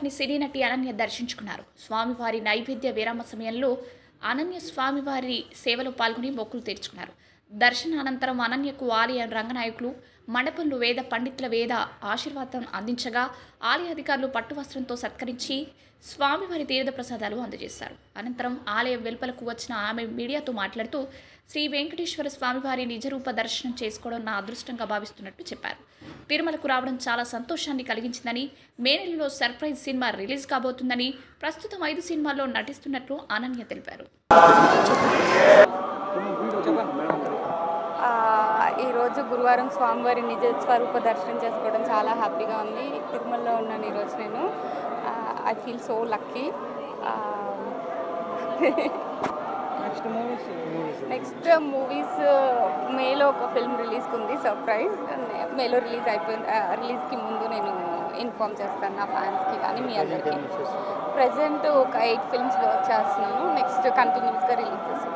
స్వామివారిని సినీ నటి అనన్య దర్శించుకున్నారు స్వామివారి నైవేద్య విరామ సమయంలో అనన్య స్వామివారి సేవలో పాల్గొని మొక్కులు తీర్చుకున్నారు దర్శనానంతరం అనన్యకు ఆలయ రంగనాయకులు మండపంలో వేద పండితుల వేద ఆశీర్వాదం అందించగా ఆలయ అధికారులు పట్టు వస్త్రంతో సత్కరించి స్వామివారి తీర్థ ప్రసాదాలు అందజేశారు అనంతరం ఆలయం వెలుపలకు వచ్చిన ఆమె మీడియాతో మాట్లాడుతూ శ్రీ వెంకటేశ్వర స్వామివారి నిజరూప దర్శనం చేసుకోవడం నా అదృష్టంగా భావిస్తున్నట్టు చెప్పారు తిరుమలకు రావడం చాలా సంతోషాన్ని కలిగించిందని మే నెలలో సర్ప్రైజ్ సినిమా రిలీజ్ కాబోతుందని ప్రస్తుతం ఐదు సినిమాల్లో నటిస్తున్నట్లు అనన్య తెలిపారు ఆ, ఈరోజు గురువారం స్వామివారి నిజ స్వరూప దర్శనం చేసుకోవడం చాలా హ్యాపీగా ఉంది తిరుమలలో ఉన్నాను ఈరోజు నేను I feel so lucky next movies movies next movies మేలో ఒక ఫిల్మ్ రిలీజ్కి ఉంది సర్ప్రైజ్ మేలో రిలీజ్ అయిపోయింది రిలీజ్కి ముందు నేను ఇన్ఫామ్ చేస్తాను నా ఫ్యాన్స్కి కానీ మీ అందరికీ ప్రజెంట్ ఒక ఎయిట్ ఫిల్మ్స్ వర్క్ చేస్తున్నాను నెక్స్ట్ కంటిన్యూస్గా రిలీజ్ చేస్తాను